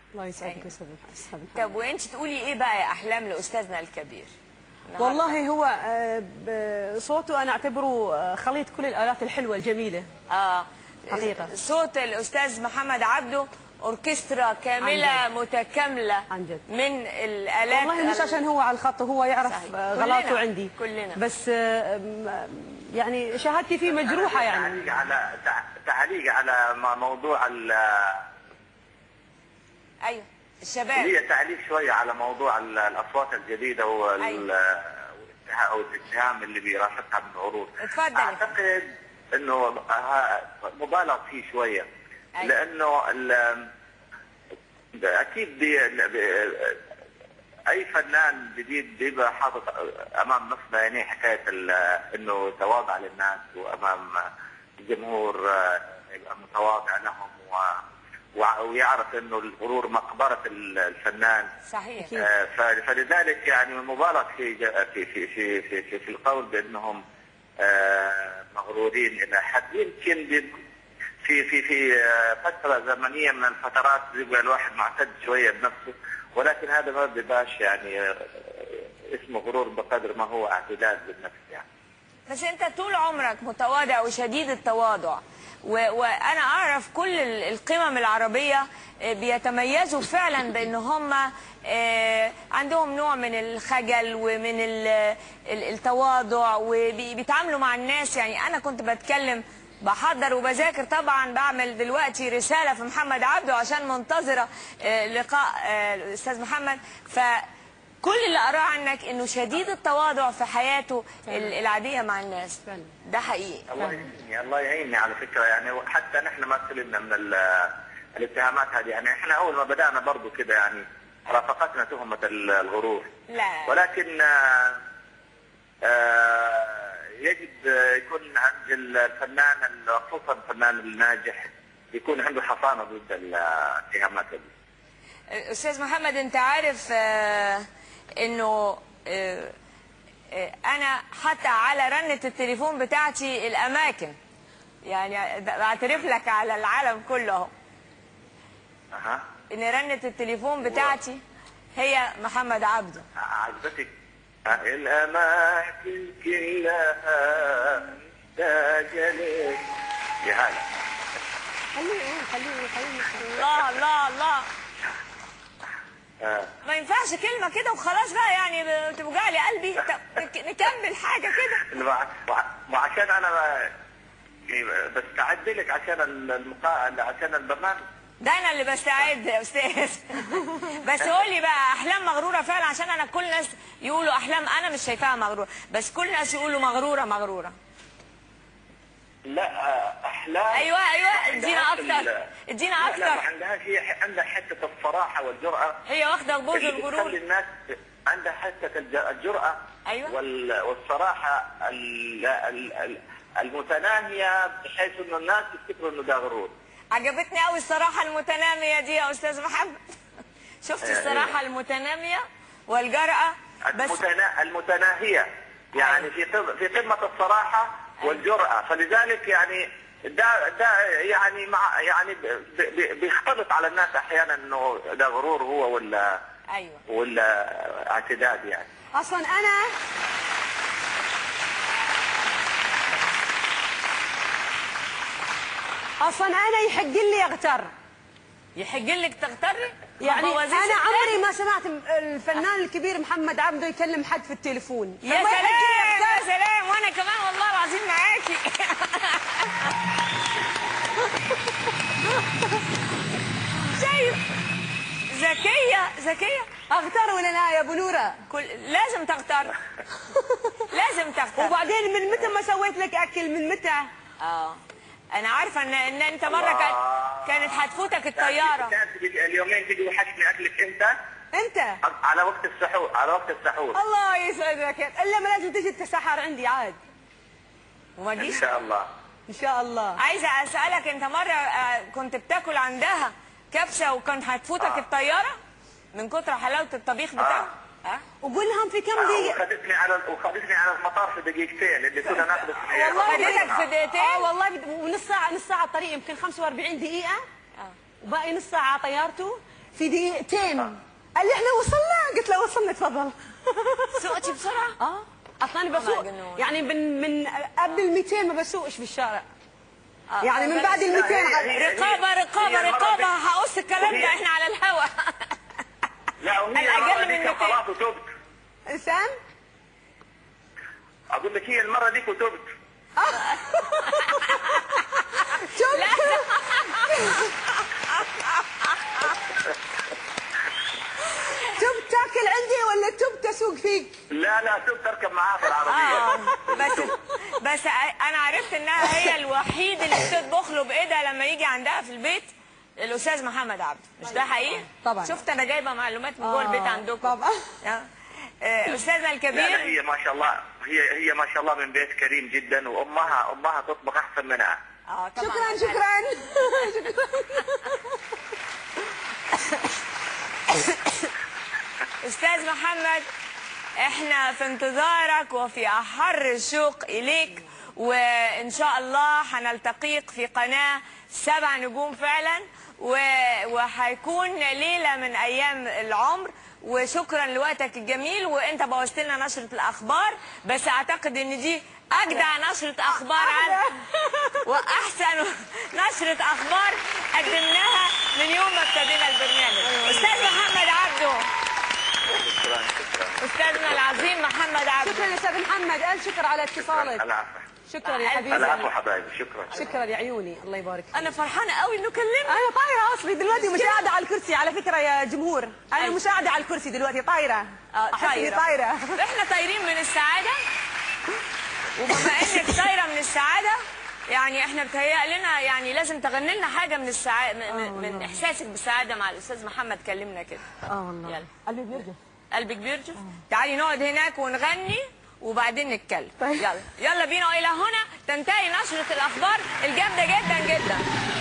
الله يسعدك أيوة. يا استاذ أستاذ محمد. طب وانت تقولي ايه بقى يا احلام لاستاذنا الكبير النهاردة؟ والله هو آه، ب- صوته انا اعتبره آه، خليط كل الالات الحلوه الجميله اه حقيقة. صوت الاستاذ محمد عبده اوركسترا كامله عن متكامله عن جد. من الالات والله مش ال- عشان هو على الخط هو يعرف صحيح. آه، كلنا- غلاطه عندي كلنا. بس آه، م- يعني شهادتي فيه مجروحه يعني تعليق على تع- تعليق على م- موضوع ال- ايوه الشباب لي تعليق شويه على موضوع ال- الاصوات الجديده وال أيوة. والاتها- او الاتهام اللي بيرافقها من العروض اتفضل. اعتقد انه ها- مبالغ فيه شويه أيوة. لانه ال- اكيد بي بي- اي فنان جديد بيبقى حاطط امام نصب عينيه حكايه ال- انه تواضع للناس وامام الجمهور آه، يبقى متواضع لهم و وع- ويعرف انه الغرور مقبره ال- الفنان صحيح آه، ف- فلذلك يعني مبالغ في ج- في في في في, في, في القول بانهم آه، مغرورين الى حد يمكن بي- في في في آه، فتره زمنيه من الفترات بيبقى الواحد معتد شويه بنفسه ولكن هذا ما بيبقاش يعني آه، اسمه غرور بقدر ما هو اعتداد بالنفس يعني بس انت طول عمرك متواضع وشديد التواضع و... وانا اعرف كل ال- القمم العربيه آه، بيتميزوا فعلا بان هم آه، عندهم نوع من الخجل ومن ال... ال- التواضع وبيتعاملوا مع الناس يعني انا كنت بتكلم بحضر وبذاكر طبعا بعمل دلوقتي رساله في محمد عبده عشان منتظره آه، لقاء آه، الاستاذ محمد ف كل اللي قراه عنك انه شديد التواضع في حياته ال- العاديه مع الناس فعلا. ده حقيقي الله يعيني الله يعيني على فكره يعني حتى نحن ما سلمنا من ال- الاتهامات هذه يعني احنا اول ما بدانا برضو كده يعني رافقتنا تهمه ال- الغرور لا ولكن آه، آه، يجب آه، يكون عند الفنان خصوصا الفنان الناجح يكون عنده حصانه ضد الاتهامات هذه استاذ محمد انت عارف آه، انه آه، آه، انا حتى على رنة التليفون بتاعتي الاماكن يعني بعترف لك على العالم كله اهو اها ان رنة التليفون بتاعتي هي محمد عبده عجبتك الاماكن كلها محتاجه لك يا هلا خليه خليه خليه الله الله الله آه. ما ينفعش كلمة كده وخلاص بقى يعني بتوجع لي قلبي طب نك- نكمل حاجة كده وع- وع- وعشان انا ب- يعني بستعد لك عشان المقا... عشان البرنامج ده انا اللي بستعد يا استاذ بس قولي بقى احلام مغروره فعلا عشان انا كل الناس يقولوا احلام انا مش شايفاها مغروره بس كل الناس يقولوا مغروره مغروره لا آه، احلام ايوه ايوه عندها ادينا في اكتر ال- ادينا لا لا ما اكتر عندها هي عندها حته الصراحه والجرأه هي واخده بوز اللي بتخلي الغرور الناس عندها حته الج- الجرأه أيوة. وال- والصراحه ال- ال- ال- المتناهيه بحيث انه الناس يفتكروا انه ده غرور عجبتني قوي الصراحه المتناميه دي يا استاذ محمد شفتي آه، الصراحه المتناميه والجرأه بس المتنا... المتناهية يعني في قم... في قمة الصراحة والجرأة فلذلك يعني ده ده يعني مع يعني ب... ب... بيختلط على الناس احيانا انه ده غرور هو ولا ايوه ولا اعتداد يعني اصلا انا اصلا انا يحق لي اغتر يحق لك تغتري يعني ما بوظيش انا الناس. عمري ما سمعت الفنان الكبير محمد عبده يكلم حد في التليفون يا فما يحق لي سلام يا أغتر. سلام وانا كمان والله العظيم معاكي شايف ذكيه ذكيه اغتر ولا لا يا ابو نوره كل لازم تغتر لازم تغتر وبعدين من متى ما سويت لك اكل من متى اه انا عارفه ان ان انت مره كان كانت هتفوتك الطياره كانت بيجي- اليومين تيجي وحشني اكلك امتى؟ انت على وقت السحور على وقت السحور الله يسعدك الا ما لازم تجي تتسحر عندي عاد وما ان جيش شاء الله ان شاء الله عايزه اسالك انت مره آه، كنت بتاكل عندها كبسه وكانت هتفوتك آه. الطياره من كتر حلاوه الطبيخ بتاعها اه وقول لهم في كم آه، دقيقه وخدتني على وخدتني على المطار في دقيقتين اللي كنا ناخذ والله خدتك في دقيقتين اه والله بد- ونص ساعه نص ساعه الطريق يمكن 45 دقيقه آه. وباقي نص ساعه على طيارته في دقيقتين قال لي احنا وصلنا قلت له وصلنا تفضل سوقتي بسرعه اه اصلا أنا بسوق مجنون. يعني من من قبل ال 200 ما بسوقش في الشارع آه، يعني من بس- بعد ال 200 لا، هي- على- هي- رقابه رقابه هي المرة رقابه دي- هقص الكلام ده وهي- احنا على الهوا لا وهي الأقل المرة من ديك 200. خلاص وتبت انسان اقول لك هي المرة ديك وتبت شوف تب تاكل عندي ولا تب تسوق فيك؟ لا لا تبت اركب معاها في اه العربية بس بس انا عرفت انها هي الوحيد اللي بتطبخ له بايدها لما يجي عندها في البيت الاستاذ محمد عبده مش ده حقيقي طبعاً. شفت انا جايبه معلومات من جوه آه، البيت عندكم طبعاً. آه. آه، استاذنا لا لا الكبير هي ما شاء الله هي هي ما شاء الله من بيت كريم جدا وامها امها تطبخ احسن منها اه طبعا شكرا شكرا استاذ محمد احنا في انتظارك وفي احر الشوق اليك وان شاء الله هنلتقيك في قناه سبع نجوم فعلا و- وهيكون ليله من ايام العمر وشكرا لوقتك الجميل وانت بوظت لنا نشره الاخبار بس اعتقد ان دي اجدع نشره اخبار على واحسن نشره اخبار قدمناها من يوم ما ابتدينا البرنامج استاذ محمد عبده شكرا شكرا استاذنا العظيم محمد عبده شكرا يا استاذ محمد الف شكر على اتصالك العفو شكرا يا حبيبي العفو حبايبي شكرا شكرا يا عيوني الله يبارك فيك انا فرحانه قوي انه كلمني انا طايره اصلي دلوقتي مش قاعده على الكرسي على فكره يا جمهور انا أيوة. مش قاعده على الكرسي دلوقتي طايره آه، أحس إني طايرة. طايره احنا طايرين من السعاده وبما انك طايره من السعاده يعني احنا بتهيأ لنا يعني لازم تغني لنا حاجه من السعاده من, من احساسك بالسعاده مع الاستاذ محمد كلمنا كده اه والله يلا. قلبي بيرجف قلبك بيرجف تعالي نقعد هناك ونغني وبعدين نتكلم طيب. يلا يلا بينا والى هنا تنتهي نشره الاخبار الجامده جدا جدا